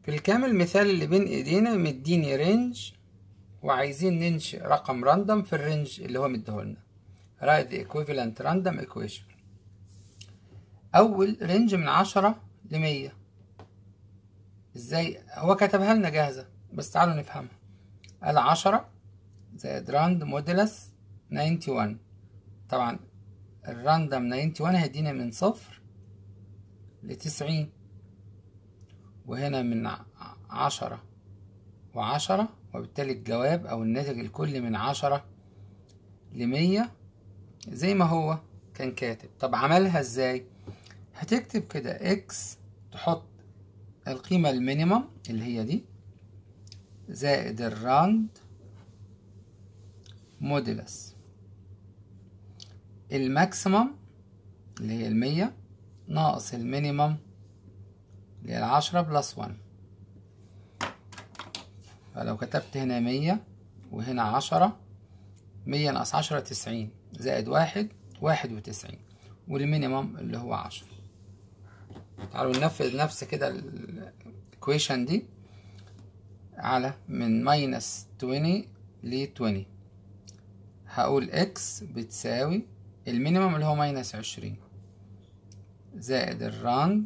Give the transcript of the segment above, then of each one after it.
في الكامل المثال اللي بين ايدينا مديني رينج وعايزين ننشئ رقم راندوم في الرينج اللي هو مديهولنا write the equivalent random equation أول رينج من عشرة لمية ازاي هو كتبها لنا جاهزة بس تعالوا نفهمها قال عشرة زائد راند موديلس 91 طبعا الراندم 91 هيدينا من صفر لتسعين وهنا من عشرة وعشرة وبالتالي الجواب أو الناتج الكلي من عشرة لمية زي ما هو كان كاتب طب عملها ازاي هتكتب كده اكس تحط القيمة المينيمم اللي هي دي زائد الراند موديلس الماكسيمم اللي هي المية ناقص المينيمم اللي هي العشرة بلس وان فلو كتبت هنا مية وهنا عشرة مية ناقص عشرة تسعين زائد واحد واحد وتسعين والمينيمم اللي هو عشرة تعالوا ننفذ نفس كده الايكويشن دي على من ماينس 20 ل 20 هقول اكس بتساوي المينيمم اللي هو ماينس عشرين زائد الراند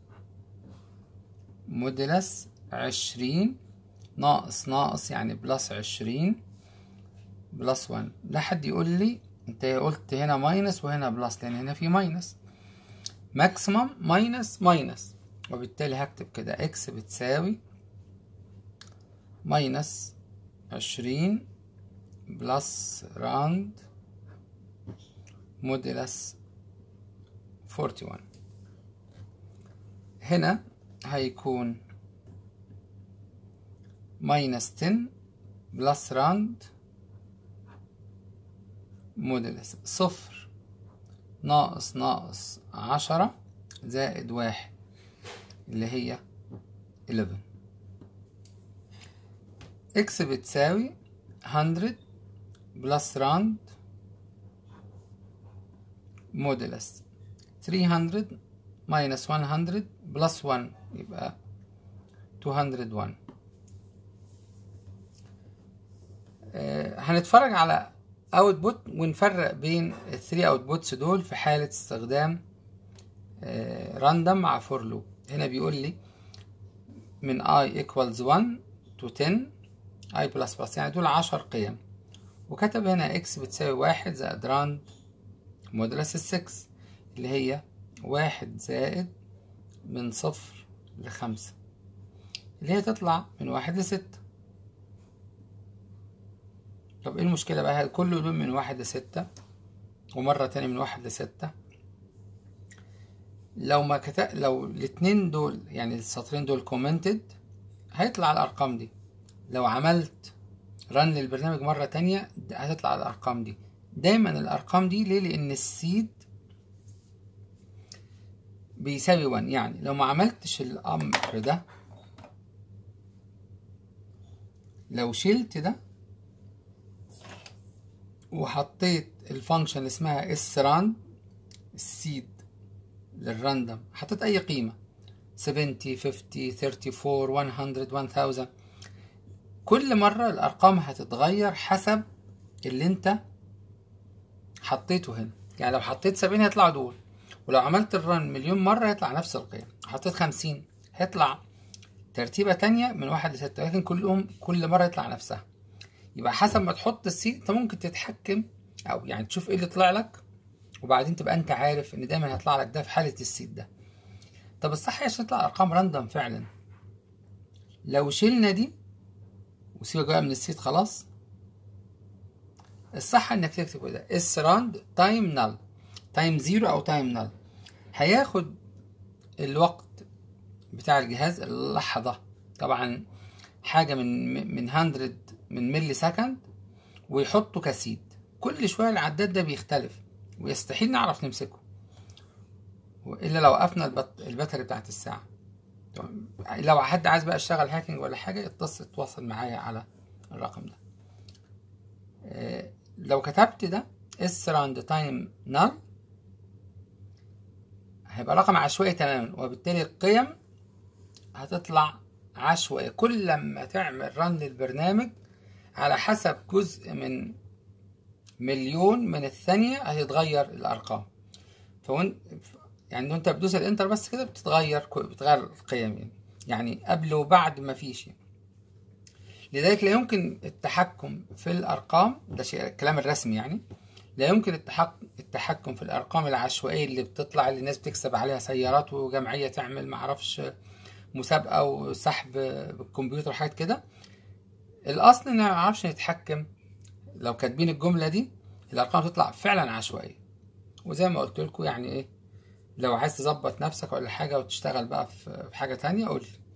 موديلس عشرين ناقص ناقص يعني بلس عشرين بلس وان لا حد يقول لي انت قلت هنا ماينس وهنا بلس لان هنا في ماينس ماكسيمم ماينس ماينس وبالتالي هكتب كده اكس بتساوي ماينس عشرين بلس راند موديلس فورتي وان هنا هيكون ماينس تن بلس راند موديلس صفر ناقص ناقص عشرة زائد واحد اللي هي 11 اكس بتساوي 100 بلس راند موديلس 300 minus 100 بلس 1 يبقى 201 آه هنتفرج على اوتبوت ونفرق بين الثري اوتبوتس دول في حالة استخدام راندوم مع فور لوب هنا بيقول لي من i equals 1 to 10 i بلس بلس يعني دول 10 قيم وكتب هنا x بتساوي واحد زائد راند مودلس السكس اللي هي واحد زائد من صفر لخمسة اللي هي تطلع من واحد لستة طب ايه المشكلة بقى كل دول من واحد لستة ومرة تاني من واحد لستة لو ما كتب لو الاتنين دول يعني السطرين دول كومنتد هيطلع الأرقام دي لو عملت رن للبرنامج مرة تانية هتطلع الأرقام دي دايما الأرقام دي ليه لأن السيد بيساوي 1 يعني لو ما عملتش الأمر ده لو شلت ده وحطيت الفانكشن اللي اسمها اس ران السيد للراندوم حطيت اي قيمة 70 50 34 100 1000 كل مرة الارقام هتتغير حسب اللي انت حطيته هنا يعني لو حطيت 70 هيطلع دول ولو عملت الرن مليون مرة هيطلع نفس القيم حطيت 50 هيطلع ترتيبة تانية من واحد لستة لكن كلهم كل مرة يطلع نفسها يبقى حسب ما تحط السيد انت ممكن تتحكم او يعني تشوف ايه اللي طلع لك وبعدين تبقى انت عارف ان دايما هيطلع لك ده في حالة السيد ده طب الصح عشان تطلع ارقام راندوم فعلا لو شلنا دي وسيبك بقى من السيد خلاص الصح انك تكتب كده اس راند تايم نال تايم زيرو او تايم نال هياخد الوقت بتاع الجهاز اللحظة طبعا حاجة من من 100 من ملي سكند ويحطه كسيد كل شوية العداد ده بيختلف ويستحيل نعرف نمسكه إلا لو وقفنا البط... الباتري بتاعت الساعة لو حد عايز بقى يشتغل هاكينج ولا حاجة يتصل يتواصل معايا على الرقم ده إيه لو كتبت ده اس راوند تايم نال هيبقى رقم عشوائي تماما وبالتالي القيم هتطلع عشوائية كل لما تعمل رن للبرنامج على حسب جزء من مليون من الثانية هتتغير الأرقام فون يعني وانت بتدوس الانتر بس كده بتتغير بتغير القيم يعني يعني قبل وبعد ما فيش يعني. لذلك لا يمكن التحكم في الأرقام ده شيء الكلام الرسمي يعني لا يمكن التحكم في الأرقام العشوائية اللي بتطلع اللي الناس بتكسب عليها سيارات وجمعية تعمل معرفش مسابقة وسحب بالكمبيوتر وحاجات كده الأصل إن ما نعرفش نتحكم لو كاتبين الجملة دي الأرقام تطلع فعلا عشوائية وزي ما قلت لكم يعني إيه لو عايز تظبط نفسك ولا حاجة وتشتغل بقى في حاجة تانية قولي